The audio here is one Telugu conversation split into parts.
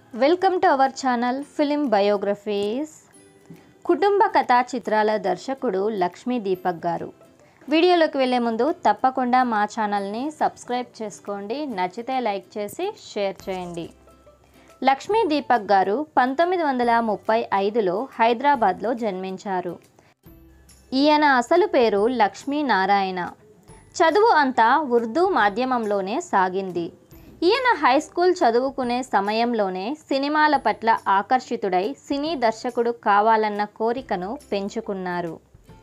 welcome to our channel film biographies కుటుంబ కథా చిత్రాల దర్శకుడు లక్ష్మీ దీపక్ గారు వీడియోలోకి వెళ్ళే ముందు తప్పకుండా మా ఛానల్ని సబ్స్క్రైబ్ చేసుకోండి నచ్చితే లైక్ చేసి షేర్ చేయండి లక్ష్మీ దీపక్ గారు పంతొమ్మిది వందల ముప్పై ఐదులో హైదరాబాద్లో జన్మించారు ఈయన అసలు పేరు లక్ష్మీ నారాయణ చదువు అంతా ఉర్దూ మాధ్యమంలోనే సాగింది ఈయన హై స్కూల్ చదువుకునే సమయంలోనే సినిమాల పట్ల ఆకర్షితుడై సినీ దర్శకుడు కావాలన్న కోరికను పెంచుకున్నారు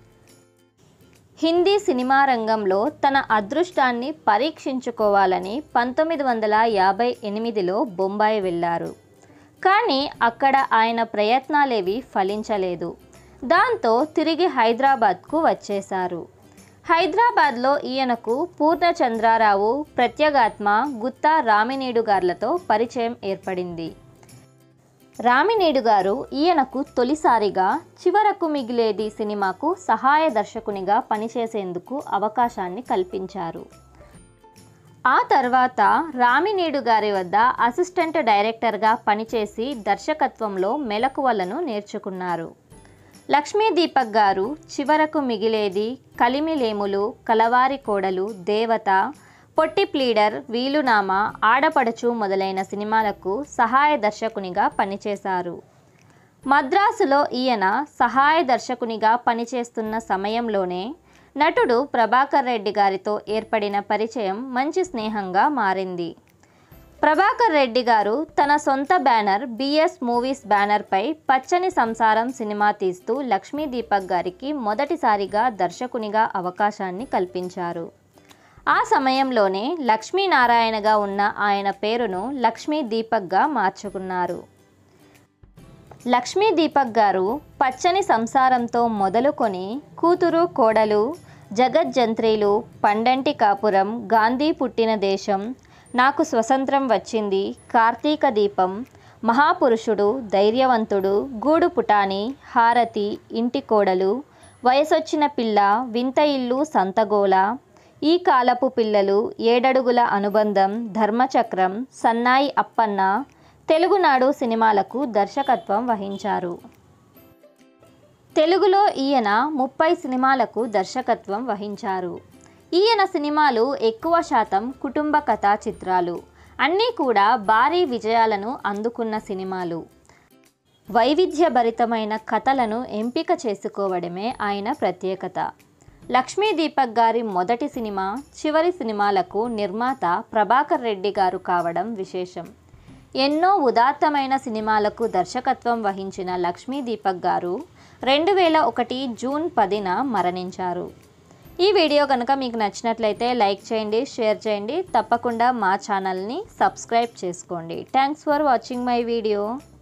హిందీ సినిమా రంగంలో తన అదృష్టాన్ని పరీక్షించుకోవాలని పంతొమ్మిది వందల యాభై ఎనిమిదిలో బొంబాయి వెళ్ళారు కానీ అక్కడ ఆయన ప్రయత్నాలేవి ఫలించలేదు దాంతో తిరిగి హైదరాబాద్కు వచ్చేశారు హైదరాబాద్లో ఈయనకు పూర్ణచంద్రారావు ప్రత్యేగాత్మ గుత్తా రామినేడు గార్లతో పరిచయం ఏర్పడింది రామినేడు గారు ఈయనకు తొలిసారిగా చివరకు మిగిలేది సినిమాకు సహాయ దర్శకునిగా పనిచేసేందుకు అవకాశాన్ని కల్పించారు ఆ తర్వాత రామినేడు గారి వద్ద అసిస్టెంట్ డైరెక్టర్గా పనిచేసి దర్శకత్వంలో మెలకువలను నేర్చుకున్నారు లక్ష్మీ దీపక్ గారు చివరకు మిగిలేది కలిమిలేములు కలవారి కోడలు దేవత పొట్టి ప్లీడర్ వీలునామా ఆడపడుచు మొదలైన సినిమాలకు సహాయ దర్శకునిగా పనిచేశారు మద్రాసులో ఈయన సహాయ దర్శకునిగా పనిచేస్తున్న సమయంలోనే నటుడు ప్రభాకర్ రెడ్డి గారితో ఏర్పడిన పరిచయం మంచి స్నేహంగా మారింది ప్రభాకర్ రెడ్డి గారు తన సొంత బ్యానర్ బిఎస్ మూవీస్ బ్యానర్పై పచ్చని సంసారం సినిమా తీస్తూ లక్ష్మీ దీపక్ గారికి మొదటిసారిగా దర్శకునిగా అవకాశాన్ని కల్పించారు ఆ సమయంలోనే లక్ష్మీనారాయణగా ఉన్న ఆయన పేరును లక్ష్మీ దీపక్గా మార్చుకున్నారు లక్ష్మీ దీపక్ గారు పచ్చని సంసారంతో మొదలుకొని కూతురు కోడలు జగజ్జంత్రీలు పండంటి కాపురం గాంధీ పుట్టిన దేశం నాకు స్వతంత్రం వచ్చింది కార్తీక దీపం మహాపురుషుడు ధైర్యవంతుడు గూడు పుటాని హారతి ఇంటి కోడలు వయసొచ్చిన పిల్ల వింత ఇల్లు సంతగోల ఈ కాలపు పిల్లలు ఏడడుగుల అనుబంధం ధర్మచక్రం సన్నాయి అప్పన్న తెలుగునాడు సినిమాలకు దర్శకత్వం వహించారు తెలుగులో ఈయన ముప్పై సినిమాలకు దర్శకత్వం వహించారు ఈయన సినిమాలు ఎక్కువ శాతం కుటుంబ కథా చిత్రాలు అన్నీ కూడా భారీ విజయాలను అందుకున్న సినిమాలు వైవిధ్యభరితమైన కథలను ఎంపిక చేసుకోవడమే ఆయన ప్రత్యేకత లక్ష్మీ దీపక్ గారి మొదటి సినిమా చివరి సినిమాలకు నిర్మాత ప్రభాకర్ రెడ్డి గారు కావడం విశేషం ఎన్నో ఉదాత్తమైన సినిమాలకు దర్శకత్వం వహించిన లక్ష్మీ దీపక్ గారు రెండు వేల ఒకటి జూన్ పదిన మరణించారు ఈ వీడియో కనుక మీకు నచ్చినట్లయితే లైక్ చేయండి షేర్ చేయండి తప్పకుండా మా ఛానల్ని సబ్స్క్రైబ్ చేసుకోండి thanks for watching my video